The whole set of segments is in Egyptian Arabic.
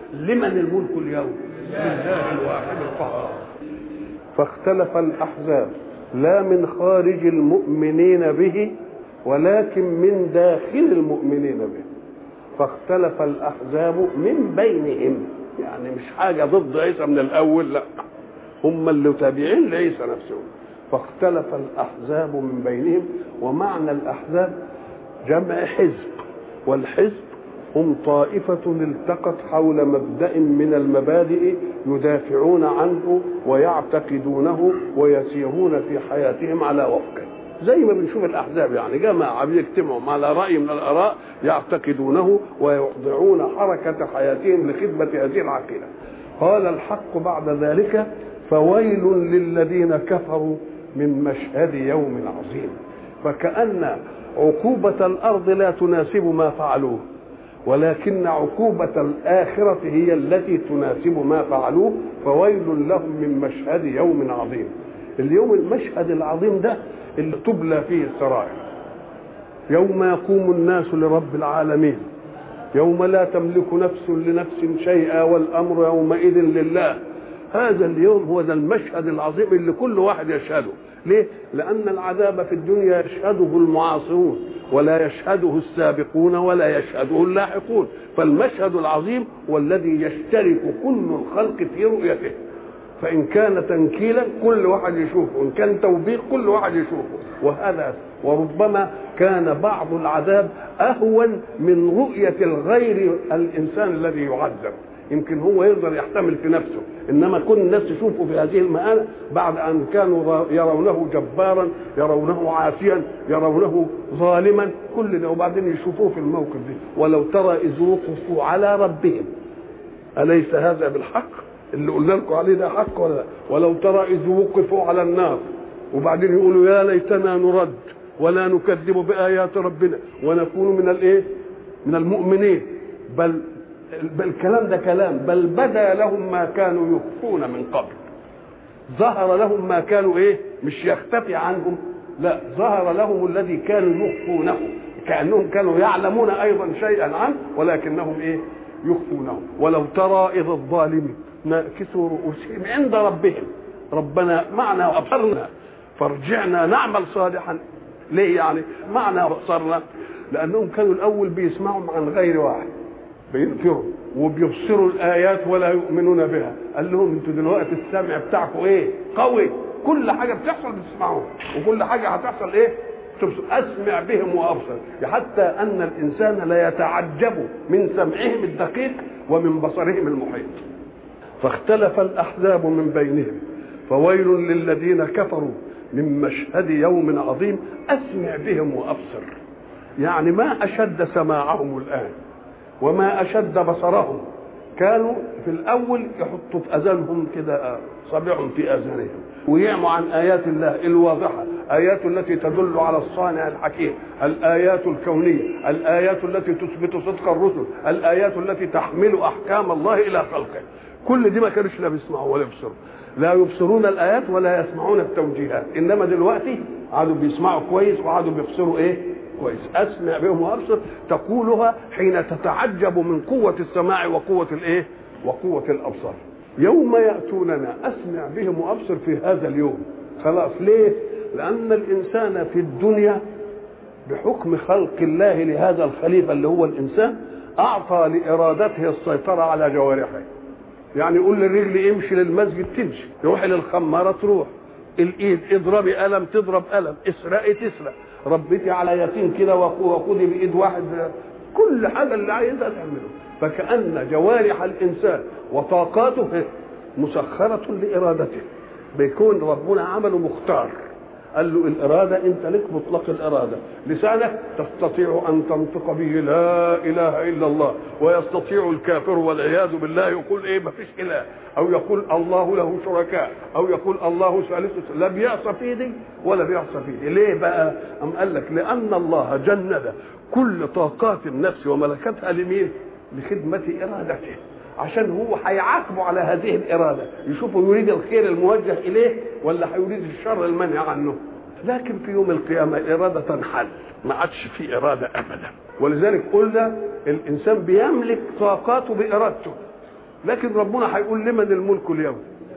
لمن الملك اليوم لله الواحد القهار فاختلف الأحزاب لا من خارج المؤمنين به ولكن من داخل المؤمنين به فاختلف الأحزاب من بينهم يعني مش حاجة ضد عيسى من الأول لا هم اللي تابعين لعيسى نفسهم فاختلف الأحزاب من بينهم ومعنى الأحزاب جمع حزب والحزب هم طائفة التقت حول مبدأ من المبادئ يدافعون عنه ويعتقدونه ويسيرون في حياتهم على وفقه زي ما بنشوف الأحزاب يعني جماعة بيجتمعوا على رأي من الآراء يعتقدونه ويخضعون حركة حياتهم لخدمة هذه العقيدة قال الحق بعد ذلك فويل للذين كفروا من مشهد يوم عظيم فكأن عقوبة الأرض لا تناسب ما فعلوه ولكن عقوبة الآخرة هي التي تناسب ما فعلوه فويل لهم من مشهد يوم عظيم اليوم المشهد العظيم ده اللي تبلى فيه السرائر يوم يقوم الناس لرب العالمين يوم لا تملك نفس لنفس شيئا والأمر يومئذ لله هذا اليوم هو ذا المشهد العظيم اللي كل واحد يشهده ليه؟ لأن العذاب في الدنيا يشهده المعاصرون ولا يشهده السابقون ولا يشهده اللاحقون فالمشهد العظيم هو الذي يشترك كل الخلق في رؤيته فإن كان تنكيلا كل واحد يشوفه إن كان توبيخ كل واحد يشوفه وهذا وربما كان بعض العذاب أهون من رؤية الغير الإنسان الذي يعذب يمكن هو يقدر يحتمل في نفسه انما كل الناس تشوفه في هذه المآلة بعد ان كانوا يرونه جبارا يرونه عافيا يرونه ظالما كل ده وبعدين يشوفوه في الموقف ده ولو ترى اذ وقفوا على ربهم اليس هذا بالحق اللي قلنا لكم عليه ده حق ولا لا ولو ترى اذ وقفوا على النار وبعدين يقولوا يا ليتنا نرد ولا نكذب بايات ربنا ونكون من الايه من المؤمنين بل بل الكلام ده كلام بل بدا لهم ما كانوا يخفون من قبل ظهر لهم ما كانوا ايه مش يختفي عنهم لا ظهر لهم الذي كانوا يخفونه كانهم كانوا يعلمون ايضا شيئا عنه ولكنهم ايه يخفونه ولو ترى اذ الظالمين ناكسوا رؤوسهم عند ربهم ربنا معنا وابصرنا فارجعنا نعمل صالحا ليه يعني معنا وابصرنا لانهم كانوا الاول بيسمعوا عن غير واحد بينكروا وبيبصروا الايات ولا يؤمنون بها قال لهم انتوا دلوقتي السمع بتاعكم ايه قوي كل حاجه بتحصل بتسمعوها وكل حاجه هتحصل ايه تبصر اسمع بهم وابصر حتى ان الانسان لا يتعجب من سمعهم الدقيق ومن بصرهم المحيط فاختلف الاحزاب من بينهم فويل للذين كفروا من مشهد يوم عظيم اسمع بهم وابصر يعني ما اشد سماعهم الان وما اشد بصرهم كانوا في الاول يحطوا في اذانهم كده صابعهم في اذانهم ويعموا عن ايات الله الواضحه ايات التي تدل على الصانع الحكيم الايات الكونيه الايات التي تثبت صدق الرسل الايات التي تحمل احكام الله الى خلقه كل دي ما كانوش لا بيسمعوا ولا يبصروا لا يبصرون الايات ولا يسمعون التوجيهات انما دلوقتي قعدوا بيسمعوا كويس وقعدوا بيبصروا ايه كويس اسمع بهم وابصر تقولها حين تتعجب من قوه السماع وقوه الايه وقوه الابصار يوم ياتوننا اسمع بهم وابصر في هذا اليوم خلاص ليه لان الانسان في الدنيا بحكم خلق الله لهذا الخليفه اللي هو الانسان اعطى لارادته السيطره على جوارحه يعني يقول للرجل امشي للمسجد تمشي روحي للخماره تروح الايد اضربي قلم تضرب قلم اسرقي تسرق ربيتي على يتيم كده وخدي بايد واحد كل حاجه اللي عايزها تعمله فكأن جوارح الإنسان وطاقاته مسخرة لإرادته بيكون ربنا عمله مختار قال له الإرادة أنت لك مطلق الإرادة لسانك تستطيع أن تنطق به لا إله إلا الله ويستطيع الكافر والعياذ بالله يقول إيه ما فيش إله أو يقول الله له شركاء أو يقول الله ثالث لا بيعصى في دي ولا بيعصى في دي ليه بقى أم قال لك لأن الله جند كل طاقات النفس وملكتها لمين لخدمة إرادته عشان هو هيعاقبه على هذه الإرادة يشوفه يريد الخير الموجه إليه ولا هيريد الشر المنهي عنه لكن في يوم القيامة الإرادة تنحل ما عادش في إرادة أبدا ولذلك قلنا الإنسان بيملك طاقاته بإرادته لكن ربنا هيقول لمن الملك اليوم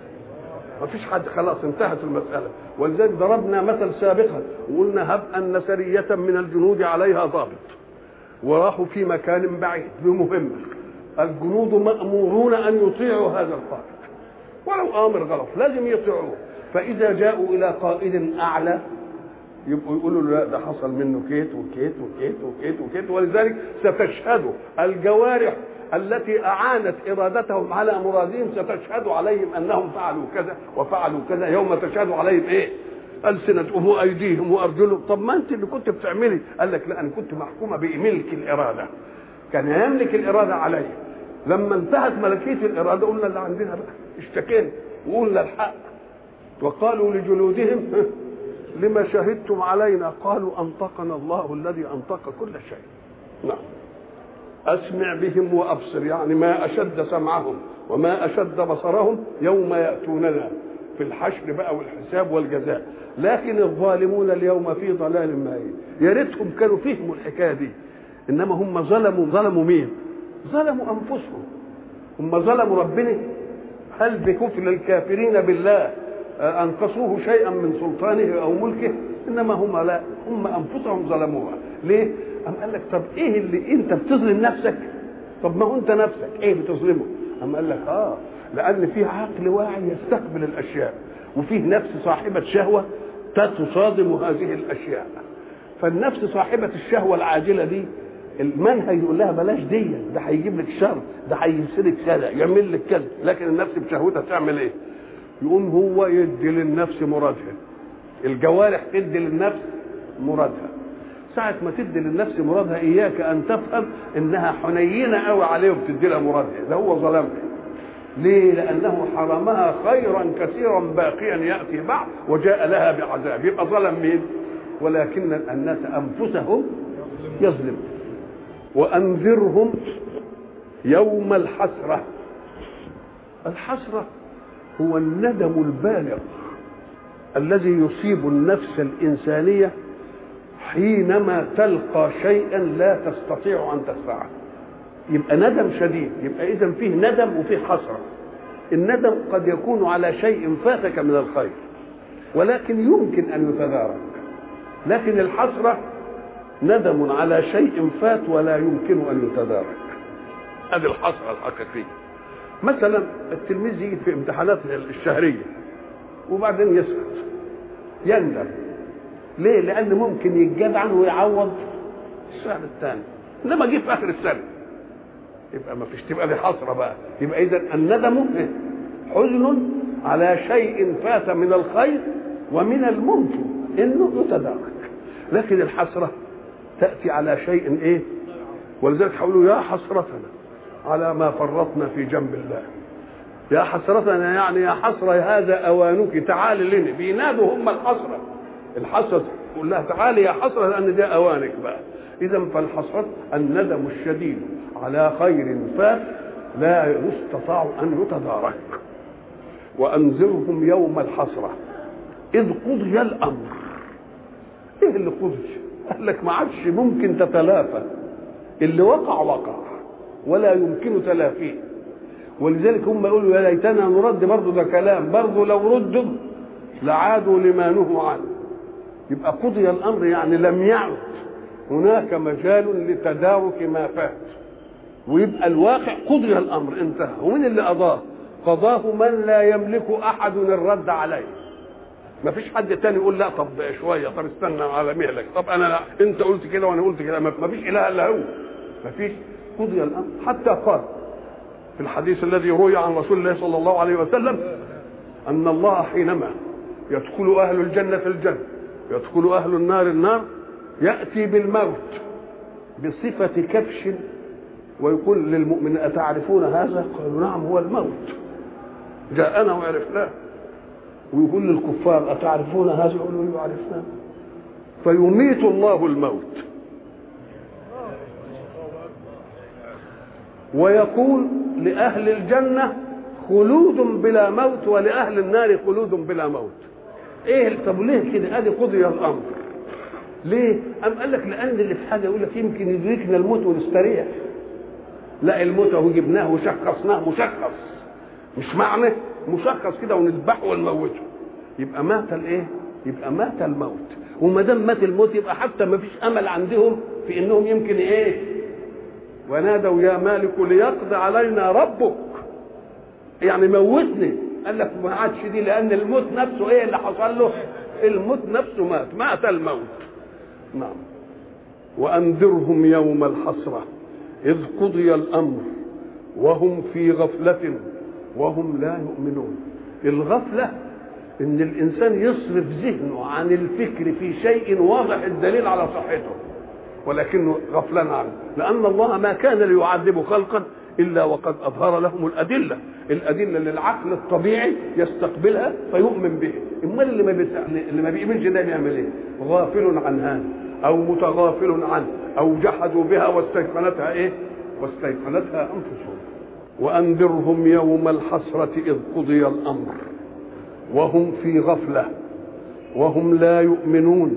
ما فيش حد خلاص انتهت المسألة ولذلك ضربنا مثل سابقا وقلنا هب أن سرية من الجنود عليها ضابط وراحوا في مكان بعيد بمهمة الجنود مأمورون أن يطيعوا هذا القائد ولو آمر غلط لازم يطيعوه فإذا جاءوا إلى قائد أعلى يبقوا يقولوا لا ده حصل منه كيت وكيت وكيت وكيت وكيت ولذلك ستشهد الجوارح التي أعانت إرادتهم على مرادهم ستشهد عليهم أنهم فعلوا كذا وفعلوا كذا يوم تشهد عليهم إيه ألسنتهم وأيديهم وأرجلهم طب ما أنت اللي كنت بتعملي قال لك لا أنا كنت محكومة بملك الإرادة كان يملك الإرادة علي لما انتهت ملكية الإرادة قلنا اللي عندنا بقى اشتكينا وقلنا الحق وقالوا لجلودهم لما شهدتم علينا قالوا أنطقنا الله الذي أنطق كل شيء نعم أسمع بهم وأبصر يعني ما أشد سمعهم وما أشد بصرهم يوم يأتوننا في الحشر بقى والحساب والجزاء لكن الظالمون اليوم في ضلال مائين يا ريتهم كانوا فهموا الحكايه دي انما هم ظلموا ظلموا مين ظلموا انفسهم هم ظلموا ربنا هل بكفر الكافرين بالله انقصوه شيئا من سلطانه او ملكه انما هم لا هم انفسهم ظلموها ليه أم قال لك طب ايه اللي انت بتظلم نفسك طب ما هو انت نفسك ايه بتظلمه أم قال لك اه لان في عقل واعي يستقبل الاشياء وفيه نفس صاحبه شهوه تصادم هذه الاشياء فالنفس صاحبه الشهوه العاجله دي المنهج يقول لها بلاش دي ده هيجيب لك شر ده هيفسدك كذا يعمل لك كذا لكن النفس بشهوتها تعمل ايه يقوم هو يدي للنفس مرادها الجوارح تدي للنفس مرادها ساعة ما تدي للنفس مرادها إياك أن تفهم إنها حنينة قوي عليه وبتدي لها مرادها ده هو ظلمها ليه؟ لأنه حرمها خيرا كثيرا باقيا يأتي بعد وجاء لها بعذاب يبقى ظلم مين؟ ولكن الناس أنفسهم يظلم وأنذرهم يوم الحسرة الحسرة هو الندم البالغ الذي يصيب النفس الإنسانية حينما تلقى شيئا لا تستطيع أن تدفعه يبقى ندم شديد يبقى إذا فيه ندم وفيه حسرة الندم قد يكون على شيء فاتك من الخير ولكن يمكن أن يتدارك لكن الحسرة ندم على شيء فات ولا يمكن أن يتدارك هذه الحسرة الحقيقية مثلا التلميذ يجي في امتحانات الشهرية وبعدين يسقط يندم ليه؟ لأن ممكن يتجاب عنه ويعوض الشهر الثاني انما جه في آخر السنة يبقى ما فيش تبقى دي حسرة بقى يبقى إذا الندم حزن على شيء فات من الخير ومن الممكن انه يتدارك لكن الحسرة تأتي على شيء ايه ولذلك حولوا يا حسرتنا على ما فرطنا في جنب الله يا حسرتنا يعني يا حسرة هذا أوانك تعال لنا بينادوا هم الحسرة الحسرة يقول لها تعالي يا حسرة لأن ده أوانك بقى إذا فالحسرة الندم الشديد على خير فات لا يستطاع أن يتدارك وأنذرهم يوم الحسرة إذ قضي الأمر إيه اللي قضي؟ قال لك ما عادش ممكن تتلافى اللي وقع وقع ولا يمكن تلافيه ولذلك هم يقولوا يا ليتنا نرد برضه ده كلام برضه لو ردوا لعادوا لما نهوا عنه يبقى قضي الامر يعني لم يعد هناك مجال لتدارك ما فات ويبقى الواقع قضي الامر انتهى ومن اللي قضاه قضاه من لا يملك احد الرد عليه ما فيش حد تاني يقول لا طب شويه طب استنى على مهلك طب انا لا. انت قلت كده وانا قلت كده ما فيش اله الا هو ما فيش قضي الامر حتى قال في الحديث الذي روي عن رسول الله صلى الله عليه وسلم ان الله حينما يدخل اهل الجنه الجنه يدخل اهل النار النار ياتي بالموت بصفه كبش ويقول للمؤمن اتعرفون هذا قالوا نعم هو الموت جاءنا وعرفناه ويقول للكفار أتعرفون هذا يقولوا يعرفنا فيميت الله الموت ويقول لأهل الجنة خلود بلا موت ولأهل النار خلود بلا موت ايه طب ليه كده ادي قضي الامر ليه ام قال لك لان اللي في حاجه يقول لك يمكن يدركنا الموت ونستريح لا الموت اهو جبناه وشخصناه مشخص مش معنى مشخص كده ونذبحه ونموته يبقى مات الايه يبقى مات الموت وما دام مات الموت يبقى حتى ما فيش امل عندهم في انهم يمكن ايه ونادوا يا مالك ليقضي علينا ربك يعني موتني قال لك ما عادش دي لان الموت نفسه ايه اللي حصل له الموت نفسه مات مات الموت نعم وانذرهم يوم الحسره اذ قضي الامر وهم في غفله وهم لا يؤمنون الغفله ان الانسان يصرف ذهنه عن الفكر في شيء واضح الدليل على صحته ولكنه غفلان عنه لان الله ما كان ليعذب خلقا الا وقد اظهر لهم الادله الادله اللي العقل الطبيعي يستقبلها فيؤمن به امال اللي ما بيسع... اللي ما بيؤمنش ده بيعمل ايه غافل عن هذا او متغافل عنه او جحدوا بها واستيقنتها ايه واستيقنتها انفسهم وانذرهم يوم الحسره اذ قضي الامر وهم في غفله وهم لا يؤمنون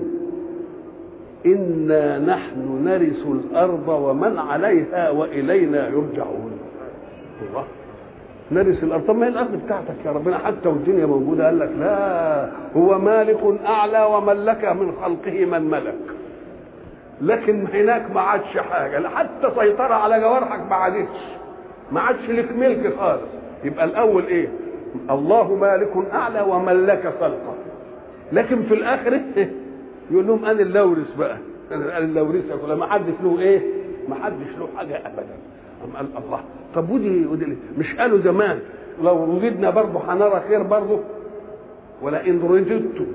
انا نحن نرث الارض ومن عليها والينا يرجعون الله نرث الارض طب ما هي الارض بتاعتك يا ربنا حتى والدنيا موجوده قال لك لا هو مالك اعلى وملك من خلقه من ملك لكن هناك ما عادش حاجه حتى سيطره على جوارحك ما عادتش ما عادش لك ملك خالص يبقى الاول ايه الله مالك اعلى وملك خلقه لكن في الاخره يقول لهم انا اللي اورث بقى انا اللي اورثك ما حدش له ايه ما حدش له حاجه ابدا أم قال الله طب ودي, ودي مش قالوا زمان لو وجدنا برضه هنرى خير برضه ولئن رددت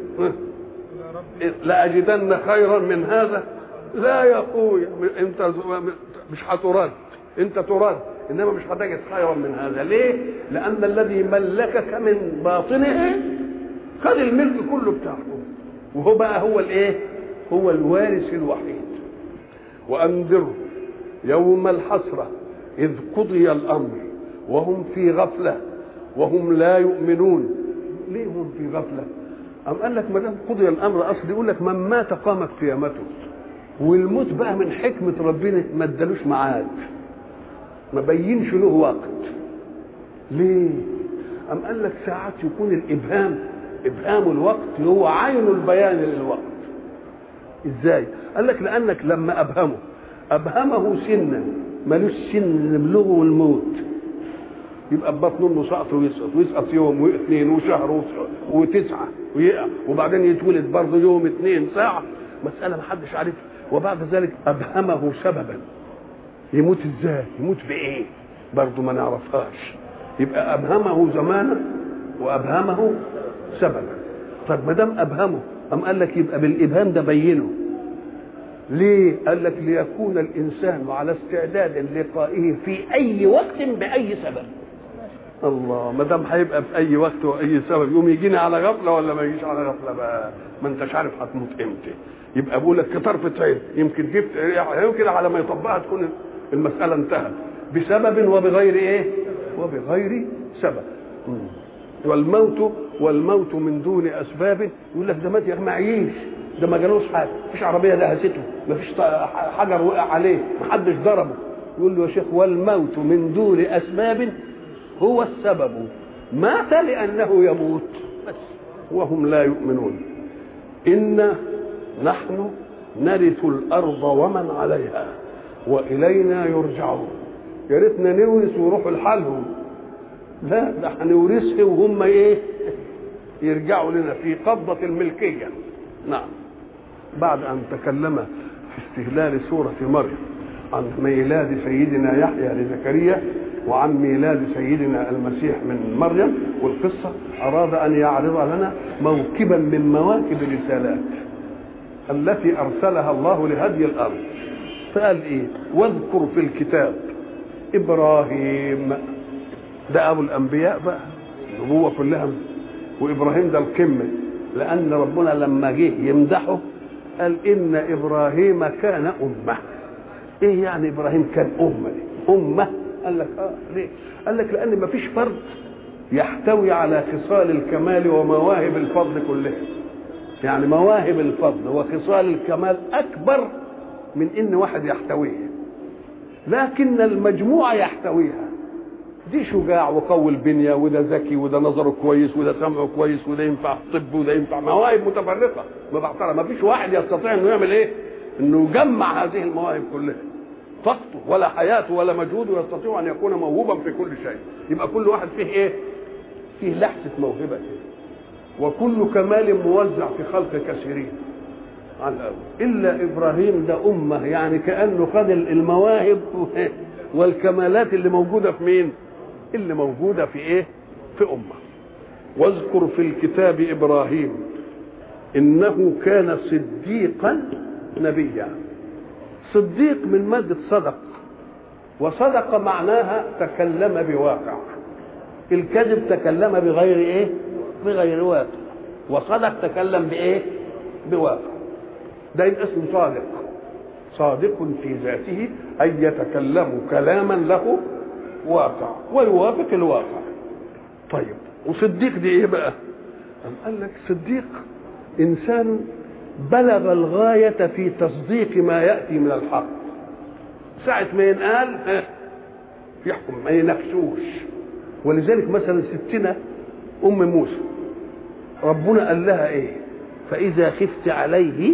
لاجدن خيرا من هذا لا يا اخويا انت مش هترد انت ترد انما مش هتجد خيرا من هذا ليه لان الذي ملكك من باطنه خد الملك كله بتاعه وهو بقى هو الايه هو الوارث الوحيد وانذره يوم الحسره اذ قضي الامر وهم في غفله وهم لا يؤمنون ليه هم في غفله أم قال لك ما دام قضي الامر اصل يقول لك من مات قامت قيامته والموت بقى من حكمه ربنا ما ادالوش ميعاد ما بينش له وقت ليه أم قال لك ساعات يكون الإبهام إبهام الوقت هو عين البيان للوقت إزاي قال لك لأنك لما أبهمه أبهمه سنا ملوش سن يبلغه الموت يبقى ببطن امه سقط ويسقط ويسقط يوم واثنين وشهر وتسعه ويقع وبعدين يتولد برضه يوم اثنين ساعه مساله ما حدش عارفها وبعد ذلك ابهمه سببا يموت ازاي يموت بايه برضه ما نعرفهاش يبقى ابهمه زمانا وابهمه سببا طب ما دام ابهمه ام قال لك يبقى بالابهام ده بينه ليه قال لك ليكون الانسان على استعداد لقائه في اي وقت باي سبب الله ما دام هيبقى في اي وقت واي سبب يقوم يجينا على غفله ولا ما يجيش على غفله بقى ما انتش عارف هتموت امتى يبقى بقول لك كطرفة عين يمكن جبت يمكن على ما يطبقها تكون المسألة انتهت بسبب وبغير ايه؟ وبغير سبب والموت والموت من دون اسباب يقول لك ده مات يا ما عيش ده ما جالوش حاجه مفيش عربيه دهسته مفيش حجر وقع عليه محدش ضربه يقول له يا شيخ والموت من دون اسباب هو السبب مات لانه يموت بس وهم لا يؤمنون إنا نحن نرث الأرض ومن عليها وإلينا يرجعون يا ريتنا نورث ويروحوا لحالهم لا ده هنورثها وهم ايه يرجعوا لنا في قبضة الملكية نعم بعد أن تكلم في استهلال سورة مريم عن ميلاد سيدنا يحيى لزكريا وعن ميلاد سيدنا المسيح من مريم والقصة أراد أن يعرض لنا موكبا من مواكب الرسالات التي أرسلها الله لهدي الأرض فقال إيه واذكر في الكتاب إبراهيم ده أبو الأنبياء بقى النبوة كلها وإبراهيم ده القمة لأن ربنا لما جه يمدحه قال إن إبراهيم كان أمة إيه يعني إبراهيم كان أمة دي؟ أمة قال لك اه ليه؟ قال لك لان ما فيش فرد يحتوي على خصال الكمال ومواهب الفضل كلها. يعني مواهب الفضل وخصال الكمال اكبر من ان واحد يحتويه. لكن المجموعة يحتويها دي شجاع وقوي البنية وده ذكي وده نظره كويس وده سمعه كويس وده ينفع طب وده ينفع مواهب متفرقة مبعثرة ما فيش واحد يستطيع انه يعمل ايه انه يجمع هذه المواهب كلها طاقته ولا حياته ولا مجهوده يستطيع ان يكون موهوبا في كل شيء يبقى كل واحد فيه ايه فيه لحسة موهبة كده وكل كمال موزع في خلق كثيرين على الأول إلا إبراهيم ده أمة يعني كأنه خد المواهب والكمالات اللي موجودة في مين اللي موجودة في إيه في أمة واذكر في الكتاب إبراهيم إنه كان صديقا نبيا صديق من مادة صدق وصدق معناها تكلم بواقع الكذب تكلم بغير ايه بغير واقع وصدق تكلم بايه بواقع ده اسم صادق صادق في ذاته أي يتكلم كلاما له واقع ويوافق الواقع طيب وصديق دي ايه بقى أم قال لك صديق إنسان بلغ الغاية في تصديق ما يأتي من الحق ساعة ما ينقال يحكم ما يناقشوش ولذلك مثلا ستنا أم موسى ربنا قال لها إيه فإذا خفت عليه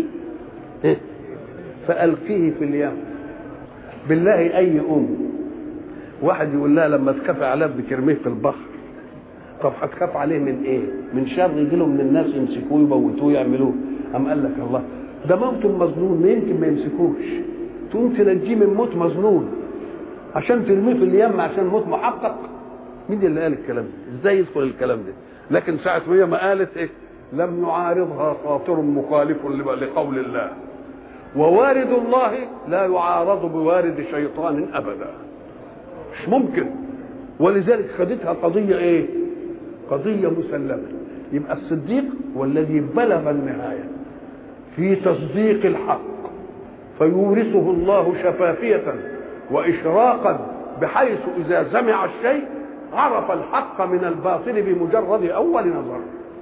فألقيه في اليم بالله أي أم واحد يقول لها لما تخاف على ابنك ارميه في البحر طب هتخاف عليه من ايه؟ من شر يجي له من الناس يمسكوه يموتوه يعملوه أم قال لك الله ده موت مظنون ما يمكن ما يمسكوش تقوم تنجيه من موت مظنون عشان ترميه في اليم عشان موت محقق مين اللي قال الكلام ده؟ ازاي يدخل الكلام ده؟ لكن ساعة ما هي ما قالت ايه؟ لم يعارضها خاطر مخالف لقول الله ووارد الله لا يعارض بوارد شيطان ابدا مش ممكن ولذلك خدتها قضيه ايه قضيه مسلمه يبقى الصديق هو الذي بلغ النهايه في تصديق الحق فيورثه الله شفافيه واشراقا بحيث اذا سمع الشيء عرف الحق من الباطل بمجرد اول نظر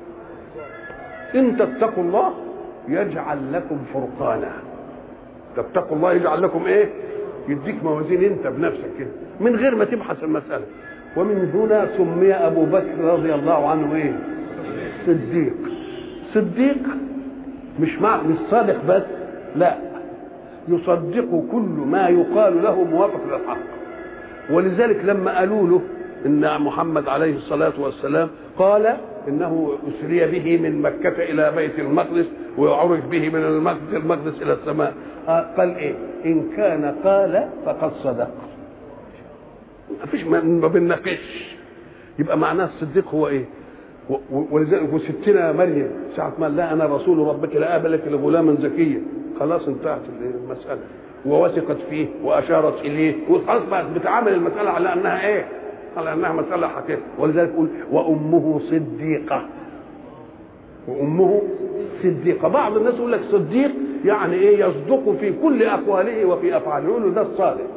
ان تتقوا الله يجعل لكم فرقانا تتقوا الله يجعل لكم ايه يديك موازين انت بنفسك كده من غير ما تبحث المساله ومن هنا سمي ابو بكر رضي الله عنه ايه صديق صديق مش مع مش صادق بس لا يصدق كل ما يقال له موافق للحق ولذلك لما قالوا له ان محمد عليه الصلاه والسلام قال انه اسري به من مكه الى بيت المقدس ويعرج به من المسجد المقدس الى السماء قال ايه ان كان قال فقد صدق ما فيش ما بنناقش يبقى معناه الصديق هو ايه ولذلك وستنا مريم ساعة ما لا أنا رسول ربك لا أبلك لغلاما زكيا خلاص انتهت المسألة ووثقت فيه وأشارت إليه وخلاص بقت بتعامل المسألة على أنها إيه؟ على أنها مسألة حقيقة ولذلك يقول وأمه صديقة وأمه صديقة بعض الناس يقول لك صديق يعني إيه يصدق في كل أقواله وفي أفعاله يقولوا ده الصادق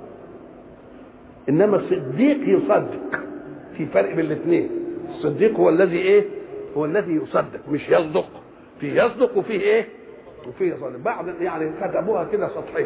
إنما الصديق يصدق في فرق بين الاثنين الصديق هو الذي ايه هو الذي يصدق مش يصدق في يصدق وفيه ايه وفيه يصدق بعض يعني كتبوها كده سطحيه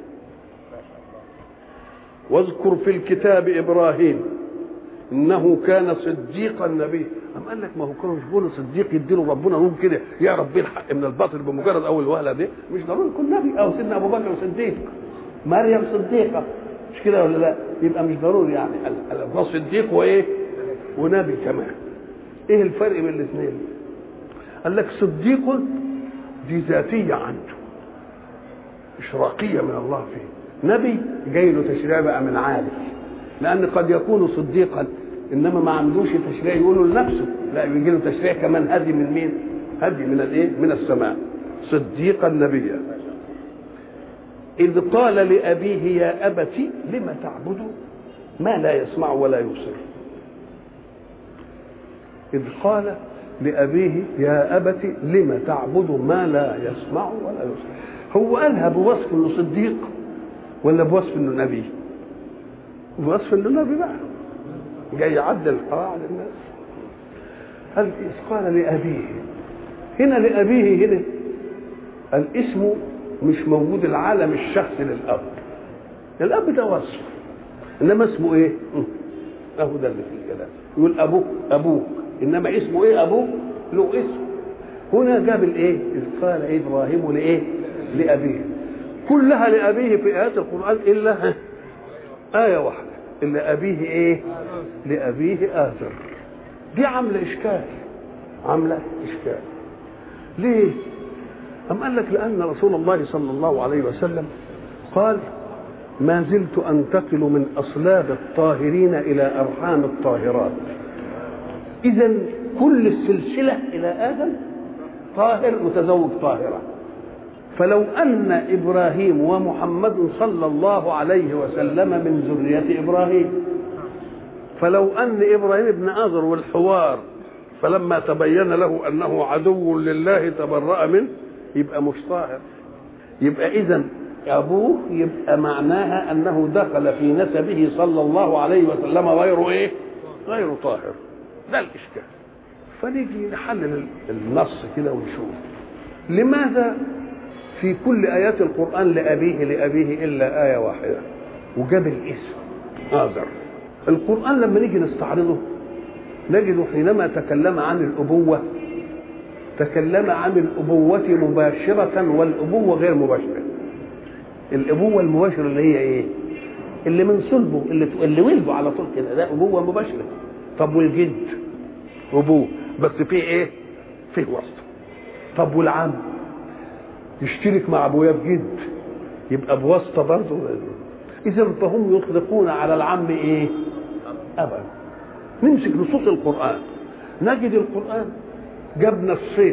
واذكر في الكتاب ابراهيم انه كان صديقا نبي أم قال لك ما هو كان مش بيقول صديق يديله ربنا نور كده يعرف بيه الحق من الباطل بمجرد اول وهله دي مش ضروري يكون نبي او سيدنا ابو بكر صديق مريم صديقه مش كده ولا لا يبقى مش ضروري يعني الله صديق وايه ونبي كمان ايه الفرق بين الاثنين قال لك صديق دي ذاتيه عنده اشراقيه من الله فيه نبي جاي له تشريع بقى من عالي لان قد يكون صديقا انما ما عندوش تشريع يقوله لنفسه لا بيجي له تشريع كمان هدي من مين هدي من الايه من السماء صديقا نبيا إذ قال لأبيه يا أبت لم تعبد ما لا يسمع ولا يبصر إذ قال لأبيه يا أبت لم تعبد ما لا يسمع ولا يبصر هو قالها بوصف انه صديق ولا بوصف انه نبي بوصف انه نبي بقى جاي يعدل قواعد الناس قال إذ قال لأبيه هنا لأبيه هنا الاسم مش موجود العالم الشخصي للأب الاب ده وصف انما اسمه ايه اهو ده اللي في الكلام يقول ابوك ابوك انما اسمه ايه ابوك له اسم هنا جاب الايه اذ قال ابراهيم لايه لابيه كلها لابيه في ايات القران الا ايه واحده الا ابيه ايه لابيه اذر دي عامله اشكال عامله اشكال ليه أم قال لك لأن رسول الله صلى الله عليه وسلم قال ما زلت أنتقل من أصلاب الطاهرين إلى أرحام الطاهرات إذا كل السلسلة إلى آدم طاهر متزوج طاهرة فلو أن إبراهيم ومحمد صلى الله عليه وسلم من ذرية إبراهيم فلو أن إبراهيم ابن آذر والحوار فلما تبين له أنه عدو لله تبرأ منه يبقى مش طاهر يبقى إذا أبوه يبقى معناها أنه دخل في نسبه صلى الله عليه وسلم غير إيه؟ غير طاهر ده الإشكال فنيجي نحلل النص كده ونشوف لماذا في كل آيات القرآن لأبيه لأبيه إلا آية واحدة وجاب الاسم آذر القرآن لما نيجي نستعرضه نجد حينما تكلم عن الأبوة تكلم عن الأبوة مباشرة والأبوة غير مباشرة الأبوة المباشرة اللي هي إيه؟ اللي من صلبه اللي اللي ولده على طول كده ده أبوة مباشرة طب والجد أبوه بس فيه إيه؟ فيه واسطة طب والعم يشترك مع أبويا بجد يبقى بواسطة برضه إذا فهم يطلقون على العم إيه؟ أبدا نمسك نصوص القرآن نجد القرآن جاب نصين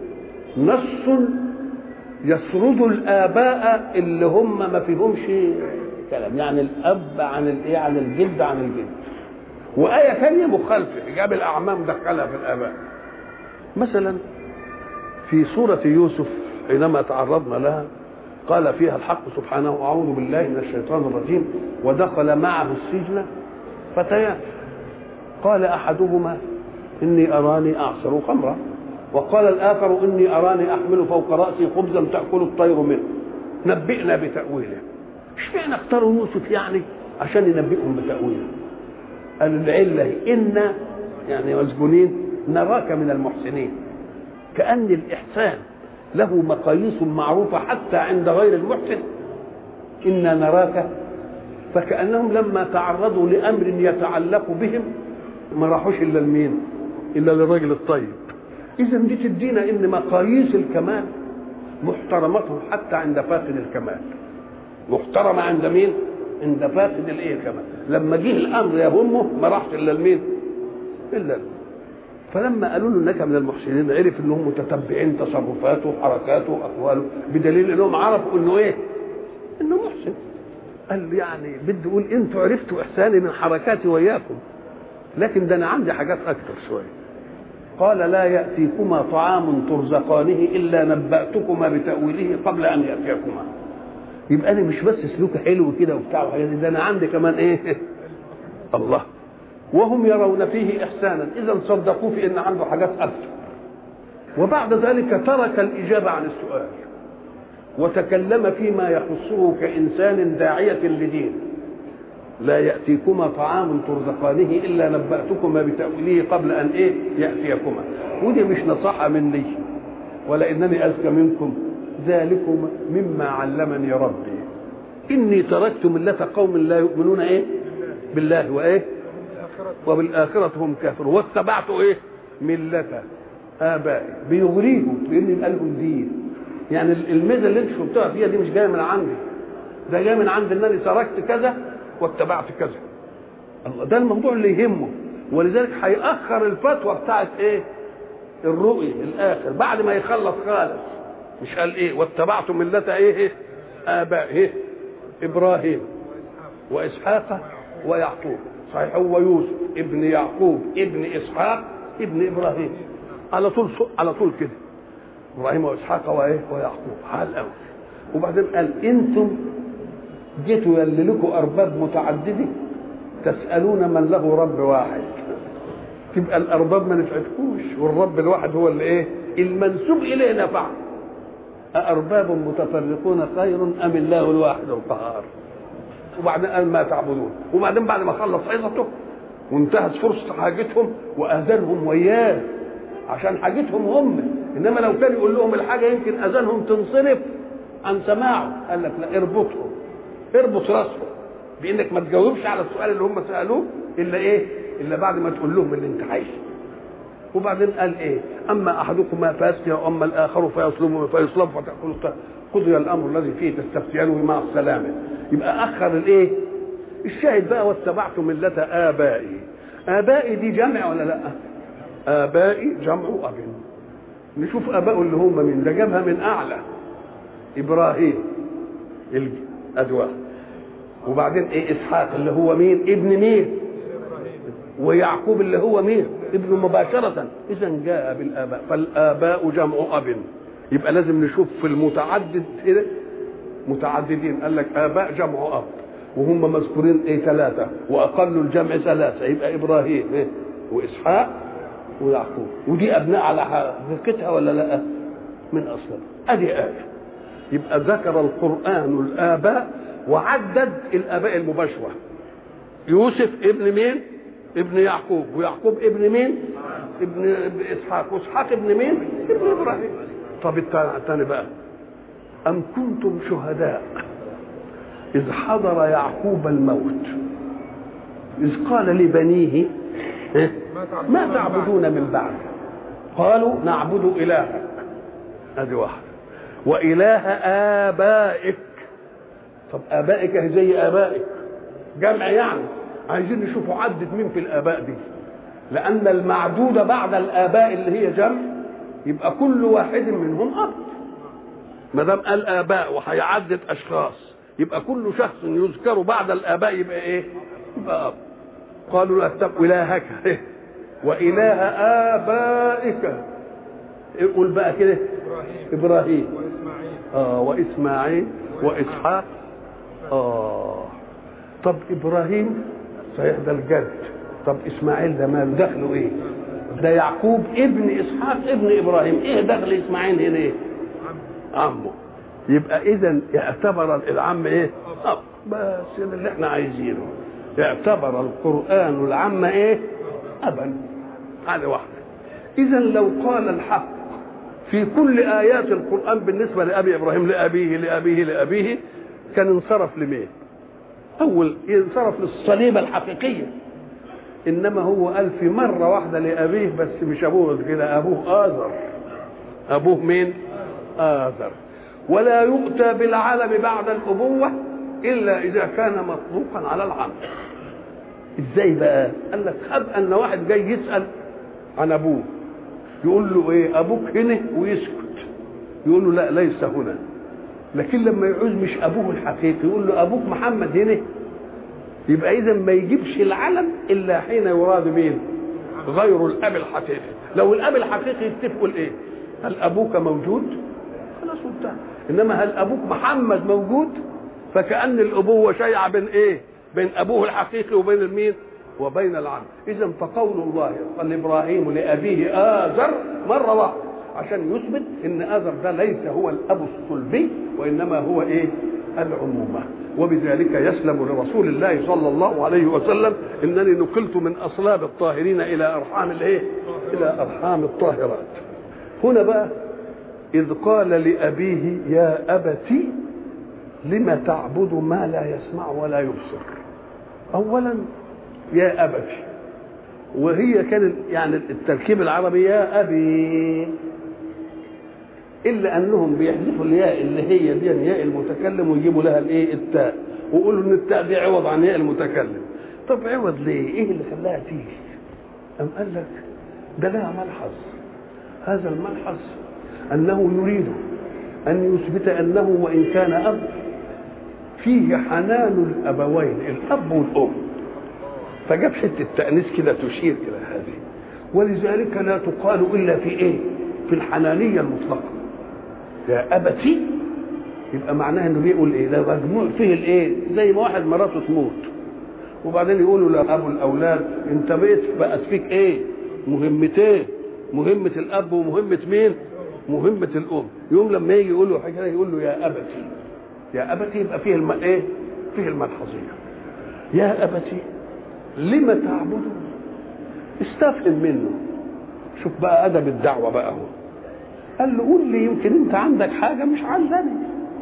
نص يسرد الآباء اللي هم ما فيهمش كلام يعني الأب عن الإيه عن الجد عن الجد وآية ثانية مخالفة جاب الأعمام دخلها في الآباء مثلا في سورة يوسف حينما تعرضنا لها قال فيها الحق سبحانه أعوذ بالله من الشيطان الرجيم ودخل معه السجن فتيان قال احدهما اني اراني اعصر خمرا وقال الاخر اني اراني احمل فوق راسي خبزا تاكل الطير منه نبئنا بتاويله اشمعنى اختاروا يوسف يعني عشان ينبئهم بتاويله قال العله ان يعني مسجونين نراك من المحسنين كان الاحسان له مقاييس معروفه حتى عند غير المحسن انا نراك فكانهم لما تعرضوا لامر يتعلق بهم ما راحوش الا لمين؟ الا للراجل الطيب. اذا دي تدينا ان مقاييس الكمال محترمة حتى عند فاقد الكمال. محترمة عند مين؟ عند فاقد الايه الكمال. لما جه الامر يهمه ما راحش الا لمين؟ الا فلما قالوا له انك من المحسنين عرف انهم متتبعين تصرفاته وحركاته واقواله بدليل انهم عرفوا انه ايه؟ انه محسن. قال يعني بدي اقول انتوا عرفتوا احساني من حركاتي وياكم لكن ده انا عندي حاجات اكتر شويه قال لا ياتيكما طعام ترزقانه الا نباتكما بتاويله قبل ان ياتيكما يبقى انا مش بس سلوك حلو كده وبتاع وحاجات ده انا عندي كمان ايه الله وهم يرون فيه احسانا اذا صدقوه في ان عنده حاجات اكتر وبعد ذلك ترك الاجابه عن السؤال وتكلم فيما يخصه كانسان داعيه لدين لا يأتيكما طعام ترزقانه إلا نبأتكما بتأويله قبل أن إيه يأتيكما ودي مش نصيحة مني ولا إنني أذكى منكم ذلكم مما علمني ربي إني تركت ملة قوم لا يؤمنون إيه بالله وإيه وبالآخرة هم كافرون واتبعت إيه ملة آبائي بيغريهم بإن قالهم دين يعني الميزة اللي انتوا شفتوها فيها دي مش جاية من عندي ده جاي من عند انني تركت كذا واتبعت كذا الله ده الموضوع اللي يهمه ولذلك هيأخر الفتوى بتاعت ايه الرؤية الاخر بعد ما يخلص خالص مش قال ايه واتبعت ملة ايه, إيه؟ ابائه إيه؟ ابراهيم واسحاق ويعقوب صحيح هو يوسف ابن يعقوب ابن اسحاق ابن ابراهيم على طول على طول كده ابراهيم واسحاق وايه ويعقوب حال قوي وبعدين قال انتم جيتوا يلي لكم ارباب متعدده تسالون من له رب واحد تبقى الارباب ما نفعتكوش والرب الواحد هو اللي ايه المنسوب اليه نفع أأرباب متفرقون خير أم الله الواحد القهار وبعدين قال ما تعبدون وبعدين بعد ما خلص عظته وانتهت فرصه حاجتهم واذانهم وياه عشان حاجتهم هم انما لو كان يقول لهم الحاجه يمكن اذانهم تنصرف عن سماعه قال لك لا اربطهم اربط راسهم بانك ما تجاوبش على السؤال اللي هم سالوه الا ايه الا بعد ما تقول لهم اللي انت عايزه وبعدين قال ايه اما احدكما فيسقي واما الاخر فيصلب فيصلب فتاكل قضي الامر الذي فيه تستفتيانه مع السلامه يبقى اخر الايه الشاهد بقى واتبعت مله ابائي ابائي دي جمع ولا لا ابائي جمع اب نشوف ابائه اللي هم مين ده جابها من اعلى ابراهيم الادواء وبعدين ايه اسحاق اللي هو مين ابن مين ويعقوب اللي هو مين ابن مباشرة إذا جاء بالآباء فالآباء جمع أب يبقى لازم نشوف في المتعدد كده متعددين قال لك آباء جمع أب وهم مذكورين ايه ثلاثة وأقل الجمع ثلاثة يبقى إبراهيم إيه؟ وإسحاق ويعقوب ودي أبناء على حقيقتها ولا لا من أصلها أدي آية يبقى ذكر القرآن الآباء وعدد الآباء المباشرة يوسف ابن مين؟ ابن يعقوب ويعقوب ابن مين؟ ابن اسحاق واسحاق ابن مين؟ ابن ابراهيم طب الثاني بقى أم كنتم شهداء إذ حضر يعقوب الموت إذ قال لبنيه ما تعبدون من بعد قالوا نعبد إلهك هذه واحدة وإله آبائك طب آبائك زي آبائك جمع يعني عايزين نشوفوا عدد مين في الآباء دي لأن المعدود بعد الآباء اللي هي جمع يبقى كل واحد منهم أب ما دام قال آباء وهيعدد أشخاص يبقى كل شخص يذكر بعد الآباء يبقى إيه؟ يبقى أب قالوا لا اتقوا إلهك وإله آبائك قول بقى كده إبراهيم وإسماعيل آه وإسماعيل وإسحاق آه طب إبراهيم صحيح ده الجد طب إسماعيل ده ماله دخله إيه؟ ده يعقوب ابن إسحاق ابن إبراهيم إيه دخل إسماعيل هنا إيه؟ عمه يبقى إذا يعتبر العم إيه؟ أب بس ده اللي إحنا عايزينه اعتبر القرآن العم إيه؟ أبا هذه واحدة إذا لو قال الحق في كل آيات القرآن بالنسبة لأبي إبراهيم لأبيه لأبيه لأبيه كان انصرف لمين؟ أول ينصرف للصليبة الحقيقية إنما هو قال في مرة واحدة لأبيه بس مش أبوه كده أبوه آزر أبوه مين؟ آزر ولا يؤتى بالعلم بعد الأبوة إلا إذا كان مطلوقا على العم إزاي بقى؟ قال لك خب أن واحد جاي يسأل عن أبوه يقول له إيه أبوك هنا ويسكت يقول له لا ليس هنا لكن لما يعوز مش أبوه الحقيقي يقول له أبوك محمد هنا يبقى إذا ما يجيبش العلم إلا حين يراد مين؟ غير الأب الحقيقي لو الأب الحقيقي يتفقوا الإيه؟ هل أبوك موجود؟ خلاص انتهى انما هل ابوك محمد موجود فكان الابوه شيعه بين ايه بين ابوه الحقيقي وبين المين وبين العم اذا فقول الله قال ابراهيم لابيه ازر مره واحده عشان يثبت ان ازر ده ليس هو الاب الصلبي وانما هو ايه العمومه وبذلك يسلم لرسول الله صلى الله عليه وسلم انني نقلت من اصلاب الطاهرين الى ارحام الايه الى ارحام الطاهرات هنا بقى إذ قال لأبيه يا أبت لم تعبد ما لا يسمع ولا يبصر أولا يا أبت وهي كان يعني التركيب العربي يا أبي إلا أنهم بيحذفوا الياء اللي هي دي ياء المتكلم ويجيبوا لها الإيه التاء ويقولوا إن التاء دي عوض عن ياء المتكلم طب عوض ليه؟ إيه اللي خلاها تيجي؟ أم قال لك ده لها ملحظ هذا الملحظ أنه يريد أن يثبت أنه وإن كان أب فيه حنان الأبوين الأب والأم فجاب حتة تأنيث كده تشير إلى هذه ولذلك لا تقال إلا في إيه؟ في الحنانية المطلقة يا أبتي يبقى معناها إنه بيقول إيه؟ ده مجموع فيه الإيه؟ زي ما واحد مراته تموت وبعدين يقولوا لأبو الأولاد أنت بقيت بقت فيك إيه؟ مهمتين مهمة الأب ومهمة مين؟ مهمة الأم يوم لما يجي يقول له حاجة يقول له يا أبتي يا أبتي يبقى فيه الم... إيه؟ فيه الملحظيه يا ابتي لم تعبد استفهم منه شوف بقى ادب الدعوه بقى هو قال له قول لي يمكن انت عندك حاجه مش عندني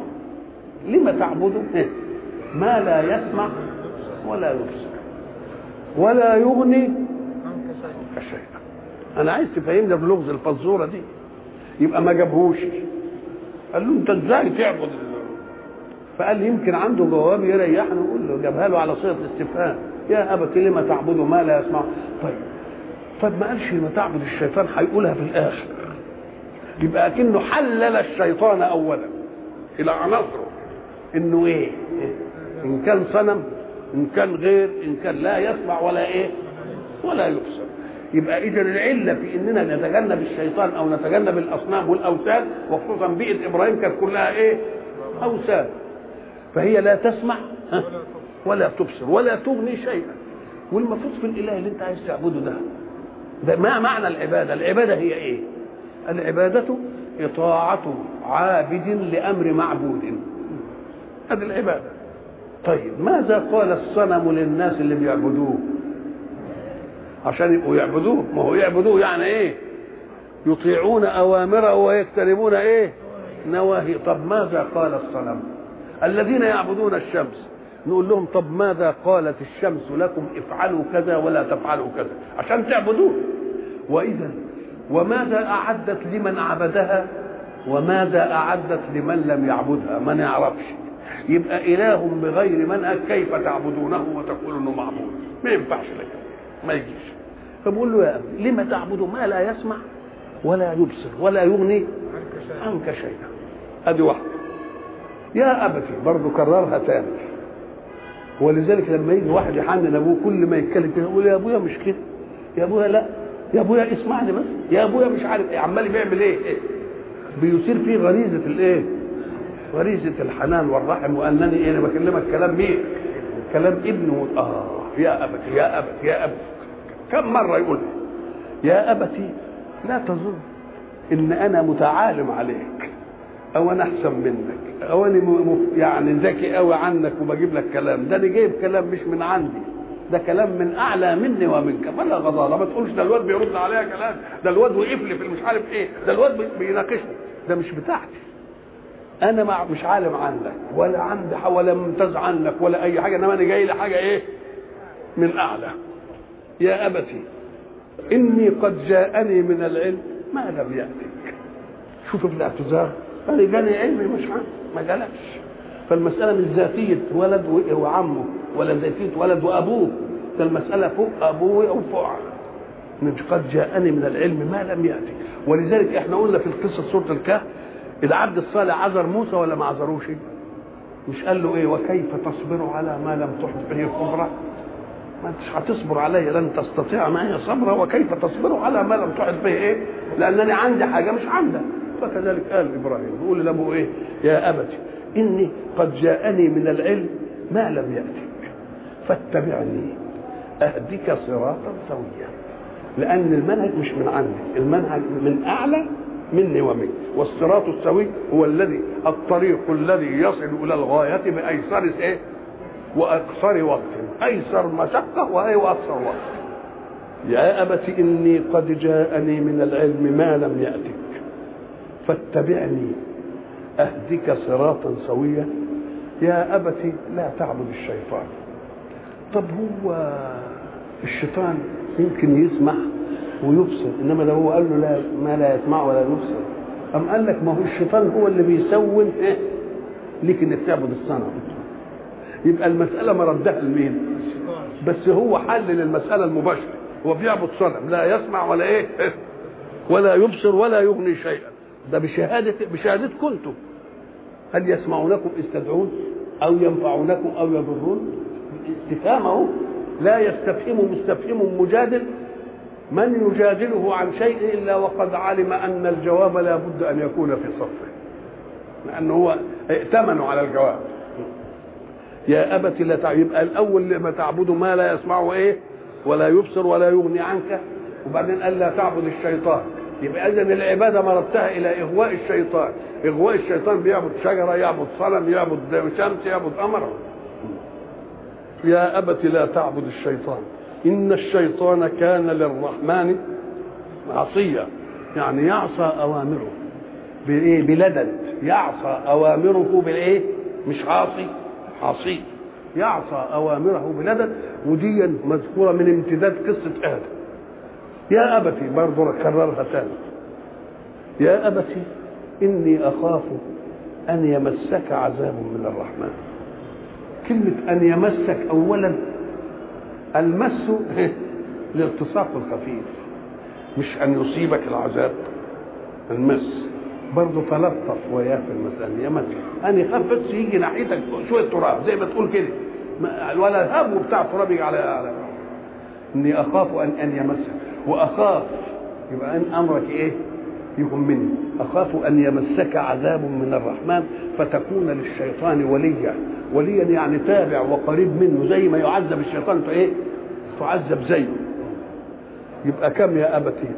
لم تعبد ما لا يسمع ولا يبصر ولا يغني شيئا انا عايز تفهمنا بلغز الفزوره دي يبقى ما جابهوش قال له انت ازاي تعبد فقال لي يمكن عنده جواب يريحني ويقول له جابها له على صيغه استفهام يا ابت لما تعبد ما لا يسمع طيب طب ما قالش لما تعبد الشيطان هيقولها في الاخر يبقى كأنه حلل الشيطان اولا الى عناصره انه ايه ان كان صنم ان كان غير ان كان لا يسمع ولا ايه ولا يبصر يبقى اذا العله في اننا نتجنب الشيطان او نتجنب الاصنام والاوثان وخصوصا بيئه ابراهيم كانت كلها ايه اوثان فهي لا تسمع ولا تبصر ولا تغني شيئا والمفروض في الاله اللي انت عايز تعبده ده ده ما معنى العباده العباده هي ايه العباده اطاعه عابد لامر معبود هذه العباده طيب ماذا قال الصنم للناس اللي بيعبدوه عشان يبقوا يعبدوه ما هو يعبدوه يعني ايه يطيعون اوامره ويجتنبون ايه نواهي طب ماذا قال الصنم الذين يعبدون الشمس نقول لهم طب ماذا قالت الشمس لكم افعلوا كذا ولا تفعلوا كذا عشان تعبدوه واذا وماذا اعدت لمن عبدها وماذا اعدت لمن لم يعبدها ما نعرفش يبقى اله بغير منهج كيف تعبدونه وتقولون انه معبود ما ينفعش لك ما يجيش فبقول له يا ابني لما تعبد ما لا يسمع ولا يبصر ولا يغني عنك شيئا ادي واحده يا ابتي برضه كررها تاني ولذلك لما يجي واحد يحنن ابوه كل ما يتكلم كده يقول يا ابويا مش كده يا ابويا لا يا ابويا اسمعني بس يا ابويا مش عارف ايه عمال بيعمل ايه, إيه؟ بيثير فيه غريزه الايه غريزه الحنان والرحم وانني ايه انا بكلمك كلام مين كلام ابنه اه يا ابت يا ابت يا ابت كم مره يقول يا ابتي لا تظن ان انا متعالم عليك او انا احسن منك او انا يعني ذكي قوي عنك وبجيب لك كلام ده انا جايب كلام مش من عندي ده كلام من اعلى مني ومنك فلا غضاضه ما تقولش ده الواد بيرد عليا كلام ده الواد وقف لي في مش عارف ايه ده الواد بيناقشني ده مش بتاعتي انا مع مش عالم عنك ولا عندي ولا ممتاز عنك ولا اي حاجه انما انا جاي لي حاجه ايه من اعلى يا ابتي اني قد جاءني من العلم ما لم ياتك شوف في الاعتذار انا جاني علمي مش عارف ما جالكش فالمساله مش ذاتيه ولد وعمه ولا ذاتيه ولد وابوه ده المساله فوق ابوه او فوق قد جاءني من العلم ما لم ياتك ولذلك احنا قلنا في القصه سوره الكهف العبد الصالح عذر موسى ولا ما عذروش مش قال له ايه وكيف تصبر على ما لم تحط به خبره ما انتش هتصبر علي لن تستطيع معي صبرا وكيف تصبر على ما لم تحط به ايه لانني عندي حاجه مش عندك فكذلك قال ابراهيم بيقول لابوه ايه يا ابت اني قد جاءني من العلم ما لم ياتك فاتبعني اهدك صراطا سويا لان المنهج مش من عندي المنهج من اعلى مني ومنك والصراط السوي هو الذي الطريق الذي يصل الى الغايه بايسر ايه واقصر وقت ايسر مشقه واقصر وقت يا ابت اني قد جاءني من العلم ما لم ياتك فاتبعني اهدك صراطا سويا يا ابت لا تعبد الشيطان طب هو الشيطان يمكن يسمع ويبصر انما ده هو قال له لا ما لا يسمع ولا يبصر أم قال لك ما هو الشيطان هو اللي بيسول إيه؟ ليك انك تعبد الصنم يبقى المساله مردها لمين بس هو حلل المساله المباشره هو بيعبد صنم لا يسمع ولا ايه ولا يبصر ولا يغني شيئا ده بشهاده بشهادتكم انتم هل يسمعونكم اذ تدعون او ينفعونكم او يضرون استفهامه لا يستفهم مستفهم مجادل من يجادله عن شيء الا وقد علم ان الجواب لا بد ان يكون في صفه لانه هو ائتمنوا على الجواب يا ابت لا تعبد يبقى الاول لما تعبد ما لا يسمع ايه ولا يبصر ولا يغني عنك وبعدين قال لا تعبد الشيطان يبقى اذا العباده مردتها الى اغواء الشيطان اغواء الشيطان بيعبد شجره يعبد صنم يعبد شمس يعبد قمر يا أبت لا تعبد الشيطان إن الشيطان كان للرحمن عصيا يعني يعصى أوامره بإيه بلدد يعصى أوامره بالإيه مش عاصي عصي يعصى أوامره بلدد ودي مذكورة من امتداد قصة آدم يا أبتي برضه كررها تاني يا أبتي إني أخاف أن يمسك عذاب من الرحمن كلمة أن يمسك أولا المس الالتصاق الخفيف مش أن يصيبك العذاب المس برضه تلطف وياه في المسألة يمس أن يخاف بس يجي ناحيتك شوية تراب زي ما تقول كده ولا هب بتاع تراب يجي على على إني أخاف أن أن يمسك وأخاف يبقى أن أمرك إيه؟ يهمني أخاف أن يمسك عذاب من الرحمن فتكون للشيطان وليا وليا يعني تابع وقريب منه زي ما يعذب الشيطان فإيه تعذب زيه يبقى كم يا أبتي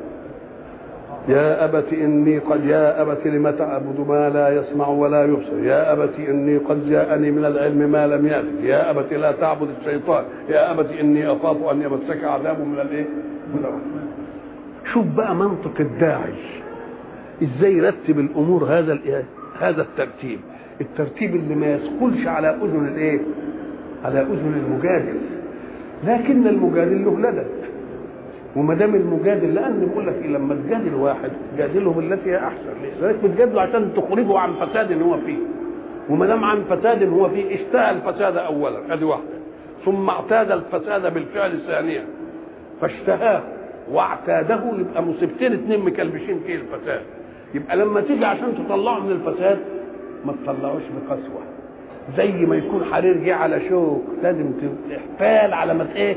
يا أبت إني قد يا أبت لم تعبد ما لا يسمع ولا يبصر يا أبت إني قد جاءني من العلم ما لم يأتك يا أبت لا تعبد الشيطان يا أبت إني أخاف أن يمسك عذاب من الإيه من الرحمن شوف بقى منطق الداعي ازاي يرتب الامور هذا الايه هذا الترتيب الترتيب اللي ما يثقلش على اذن الايه على اذن المجادل لكن المجادل له لدد وما دام المجادل لان بقول لك إيه لما تجادل واحد جادله بالتي هي احسن لذلك بتجادله عشان تخرجه عن فساد هو فيه وما دام عن فساد هو فيه اشتهى الفساد اولا ادي واحده ثم اعتاد الفساد بالفعل ثانيا فاشتهاه واعتاده يبقى مصيبتين اتنين مكلبشين فيه الفساد يبقى لما تيجي عشان تطلعه من الفساد ما تطلعوش بقسوه زي ما يكون حرير جه على شوك لازم تحتال على ما ايه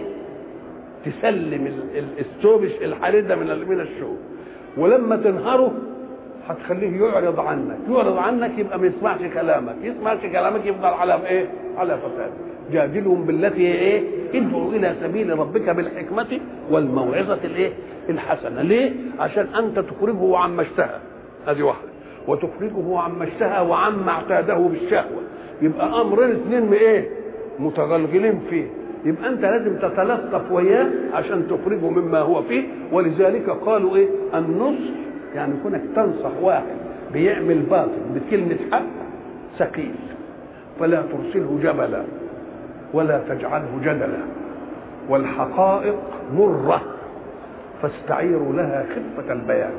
تسلم الثوب الحرير ده من من الشوك ولما تنهره هتخليه يعرض عنك يعرض عنك يبقى ما يسمعش كلامك يسمعش كلامك يفضل على ايه على فساد جادلهم بالتي هي ايه ادعوا الى سبيل ربك بالحكمه والموعظه الايه الحسنه ليه عشان انت تخرجه عما اشتهى هذه واحده وتخرجه عما اشتهى وعما اعتاده بالشهوه يبقى امرين اثنين ايه متغلغلين فيه يبقى انت لازم تتلطف وياه عشان تخرجه مما هو فيه ولذلك قالوا ايه النصح يعني كونك تنصح واحد بيعمل باطل بكلمه حق ثقيل فلا ترسله جبلا ولا تجعله جدلا والحقائق مره فاستعيروا لها خفه البيان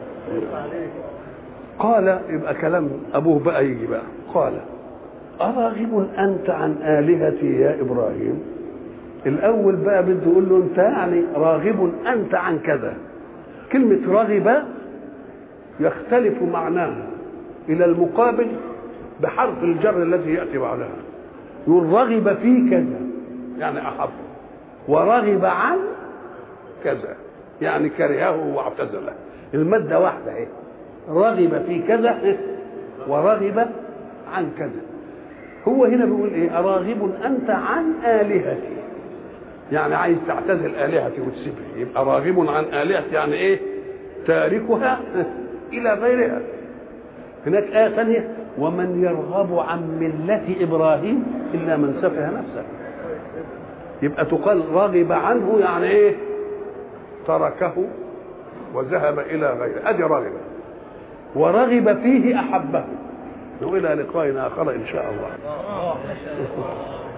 قال يبقى كلام ابوه بقى يجي بقى قال أراغب أنت عن آلهتي يا إبراهيم الأول بقى بده يقول له أنت يعني راغب أنت عن كذا كلمة راغب يختلف معناها إلى المقابل بحرف الجر الذي يأتي بعدها يقول رغب في كذا يعني أحب ورغب عن كذا يعني كرهه واعتزله المادة واحدة اهي رغب في كذا ورغب عن كذا هو هنا بيقول ايه اراغب انت عن الهتي يعني عايز تعتزل الهتي وتسيبها يبقى راغب عن الهتي يعني ايه تاركها الى غيرها هناك آية ثانية ومن يرغب عن ملة إبراهيم إلا من سفه نفسه يبقى تقال رغب عنه يعني إيه تركه وذهب إلى غيره أدي رغب ورغب فيه أحبه والى لقاء اخر ان شاء الله